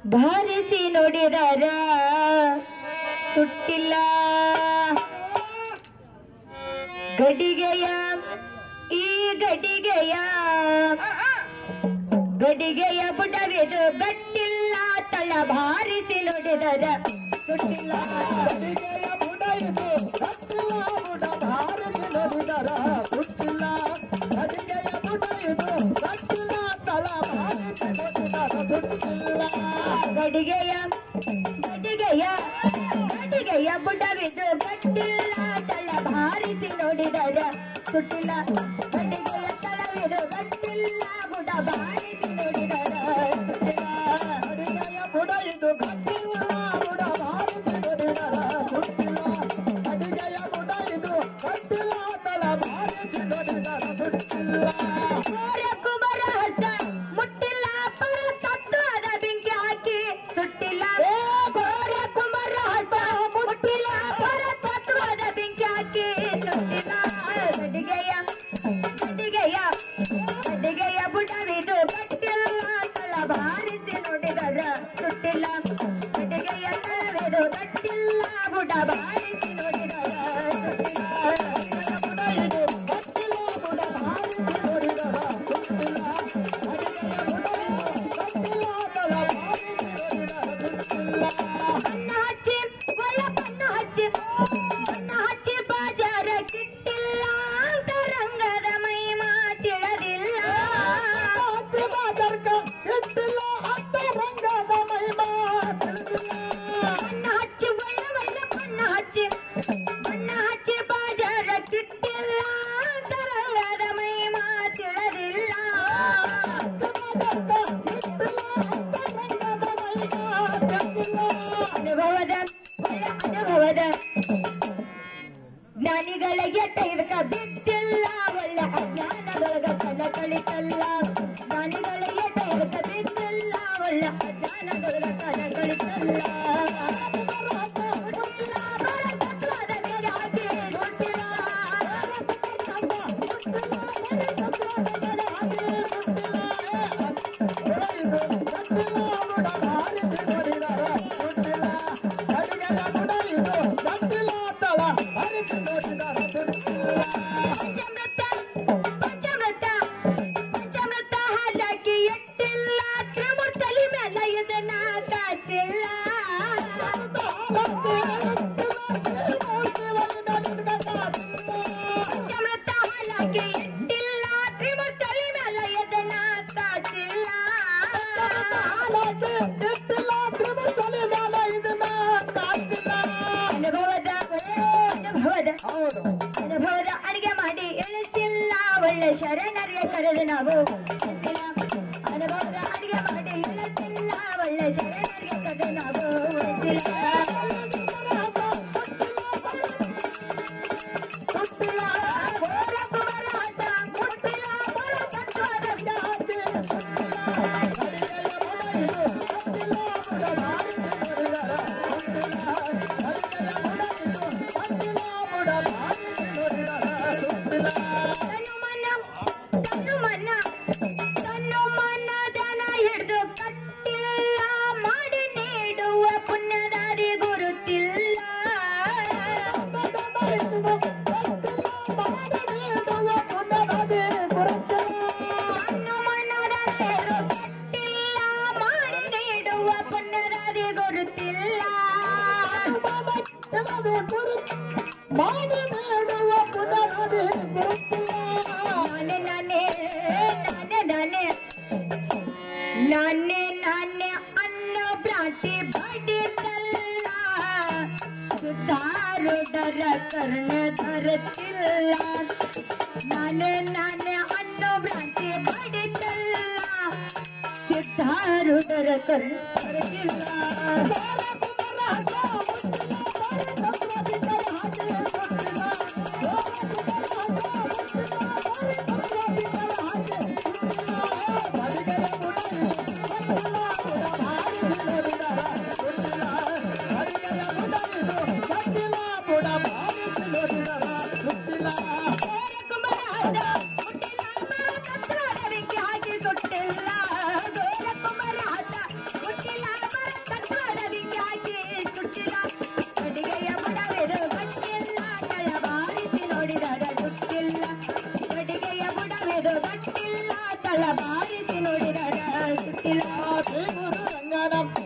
ಬಾರಿಸಿ ನೋಡಿದರ ಸುಟ್ಟಿಲ್ಲ ಗಡಿಗೆಯ ಈ ಗಡಿಗೆಯ ಗಡಿಗೆಯ ಬುಡವಿದು ಗಟ್ಟಿಲ್ಲ ತಳ ಬಾರಿಸಿ ನೋಡಿದರ ಸುಟ್ಟಿಲ್ಲ ಗಡಿಗೆಯ ಬುಡ ಇದು ಗಟ್ಟಿಲ್ಲ ಬುಡ ಭಾರತಿ ನೋಡಿದರ ಸುಟ್ಟಿಲ್ಲ ಗಡಿಗೆಯ ಬುಡ ಇದು ಗಟ್ಟಿಲ್ಲ ತಳ ಭಾರತಿ ನೋಡಿದರ ಸುಟ್ಟಿಲ್ಲ ಗಡಿಗೆಯ ಗಡಿಗೆಯ ಗಡಿಗೆಯ ಬುಡವಿದು ಗಟ್ಟಿಲ್ಲ ತಳ ಬಾರಿಸಿ ನೋಡಿದರ ಸುಟ್ಟಿಲ್ಲ ಗಡಿಗೆಯ ತಳವಿದು ಗಟ್ಟಿಲ್ಲ ಬುಡ ಬಾರಿಸಿ ನೋಡಿದರ ಸುಟ್ಟಿಲ್ಲ ಗಡಿಗೆಯ ಬುಡ ಇದು ಗಟ್ಟಿಲ್ಲ ಬುಡ ಭಾರತಿ ನೋಡಿದರ ಸುಟ್ಟಿಲ್ಲ ಗಡಿಗೆಯ ಬುಡ ಇದು ಗಟ್ಟಿಲ್ಲ ತಳ ಭಾರತಿ ನೋಡಿದರ ಸುಟ್ಟಿಲ್ಲ ಕೋರ ಕುಮಾರ ಹಸ್ತ ಮುಟ್ಟಿಲ್ಲ ಪರ ತತ್ವದ ಬೆಂಕಿ ಹಾಕಿ ಸುಟ್ಟಿಲ್ಲ ಕೋರ ಕುಮಾರ ಹಸ್ತ ಮುಟ್ಟಿಲ್ಲ ಪರ ತತ್ವದ ಬೆಂಕಿ ಹಾಕಿ ಸುಟ್ಟಿಲ್ಲ ಗಡಿಗೆಯ ಗಡಿಗೆಯ ಗಡಿಗೆಯ ಬುಡವಿದು ಗಟ್ಟಿಲ್ಲ ತಳ ಬಾರಿಸಿ ನೋಡಿದರ ಸುಟ್ಟಿಲ್ಲ ಗಡಿಗೆಯ ತಳವಿದು ಗಟ್ಟಿಲ್ಲ ಬುಡ ಬಾರಿಸಿ ನೋಡಿದರ ಸುಟ್ಟಿಲ್ಲ ಇದು ಗಟ್ಟಿಲ್ಲ ಬುಡ ಭಾರತಿ ನೋಡಿದರ ಸುಟ್ಟಿಲ್ಲ ಗಡಿಗೆಯ ಬುಡ ಇದು ಗಟ್ಟಿಲ್ಲ ತಳ ಭಾರತಿ ನೋಡಿದರ ಸುಟ್ಟಿಲ್ಲ ಬಣ್ಣ ಹಚ್ಚಿ ಒಳ್ಳೆ ಬಣ್ಣ ಹಚ್ಚಿ ಬಣ್ಣ ಹಚ್ಚಿ ಬಾಜಾರ ಕಿಟ್ಟಿಲ್ಲ ಅಂತ ರಂಗದ ಮಹಿಮಾ ತಿಳಿದಿಲ್ಲ ಹತ್ತಿ ಬಾಜರ್ಕ ಇಟ್ಟಿಲ್ಲ ಅತ್ತ ರಂಗದ ಮಹಿಮಾ ತಿಳಿದಿಲ್ಲ. ಬಣ್ಣ ಹಚ್ಚಿ ಒಳ್ಳೆ ಒಳ್ಳೆ ಬಣ್ಣ ಹಚ್ಚಿ ಬಣ್ಣ ಹಚ್ಚಿ ಬಾಜಾರ ಕಿಟ್ಟಿಲ್ಲ ಅಂತ ರಂಗದ ಮಹಿಮಾ ತಿಳಿದಿಲ್ಲ ಅನುಭವದ ಒಳ್ಳೆ ಅನುಭವದ ಜ್ಞಾನಿಗಳಿಗೆ ಇದಕ್ಕ ಬಿಟ್ಟಿಲ್ಲ ಒಳ್ಳೆ ಅಜ್ಞಾನದೊಳಗ ಕಲ ಕಳಿತಲ್ಲ ಜ್ಞಾನಿಗಳಿಗೆ ಇದಕ್ಕ ಬಿಟ್ಟಿಲ್ಲ ಒಳ್ಳೆ ಅಜ್ಞಾನದೊಳಗ ಕಲ ಕಳಿತಲ್ಲ ಹುಟ್ಟಿಲ್ಲ, ಬರತತ್ವದ ಮೇಲೆ ಹಾಕಿ ಹುಟ್ಟಿಲ್ಲ. ಪಂಚಮೃತ ಪಂಚಮೃತ ಪಂಚಮೃತ ಹಾಲಾಕಿ ಎಟ್ಟಿಲ್ಲ ತ್ರಿಮೂರ್ತಲಿ ಮೇಲೆ ಇದನ್ನ ತಾಚಿಲ್ಲ ಪಂಚಮೃತ ಹಾಲಾಕಿ ಎಟ್ಟಿಲ್ಲ ತ್ರಿಮೂರ್ತಲಿ ಮೇಲೆ ಇದನ್ನ ತಾಚಿಲ್ಲ ಅನುಭವದ ಅನುಭವದ ಹೌದು ಅನುಭವದ ಅಡಿಗೆ ಮಾಡಿ ಇಳಿಸಿಲ್ಲ ಒಳ್ಳೆ ಶರಣರಿಗೆ ಕರೆದು ನಾವು ಇಳಿಸಿಲ್ಲ. ಅನುಭವದ ಅಡಿಗೆ ಮಾಡಿ ಇಳಿಸಿಲ್ಲ ಒಳ್ಳೆ ಶರಣರಿಗೆ ಕರೆದು ನಾವು ಉಳಿಸಿಲ್ಲ. ಮುಟ್ಟಿಲ್ಲ, ಘೋರ ಕುಮಾರ ಆಟ, ಮುಟ್ಟಿಲ್ಲ, ಬರ ತತ್ವದ ಜಾತಿ. ತನು ಮನ ತನು ಮನ ತನು ಮನ ದನ ಹಿಡಿದು ಕಟ್ಟಿಲ್ಲ ಮಾಡಿ ನೀಡುವ ಪುಣ್ಯದಾರಿ ಗುರುತಿಲ್ಲ ತನು ಮನ ದನ ಹಿಡಿದು ಕಟ್ಟಿಲ್ಲ ಮಾಡಿ ನೀಡುವ ಪುಣ್ಯದಾರಿ ಗುರುತಿಲ್ಲ ಮಾಡಿ ಬೇಡುವ ಪುನರದೆ ಗುರುತಿಲ್ಲ ನಾನೇ ನಾನೇ ನಾನೇ ನಾನೇ ನಾನೇ ನಾನೇ ಅನ್ನೋ ಭ್ರಾಂತಿ ಬಡಿತಲ್ಲ ಸುಧಾರುಡರ ಕರ್ಣ ಧರತಿಲ್ಲ ನಾನೇ ನಾನೇ ಅನ್ನೋ ಭ್ರಾಂತಿ ಬಡಿತಲ್ಲ ಸಿದ್ಧಾರುಡರ ಕರ್ಣ ಧರತಿಲ್ಲ ಹಾಕಿ ಸುಟ್ಟಿಲ್ಲ ನೋಡಿದರ ಸುತ್ತಿಲ್ಲ ಕಟ್ಟಿಗೆಯ ಬುಡವಿದು ಗಟ್ಟಿಲ್ಲ ತಳ ಬಾರಿಸಿ ನೋಡಿದರ ಸುತ್ತಿಲ್ಲ ಶ್ರೀ ಗುರು ರಂಗನ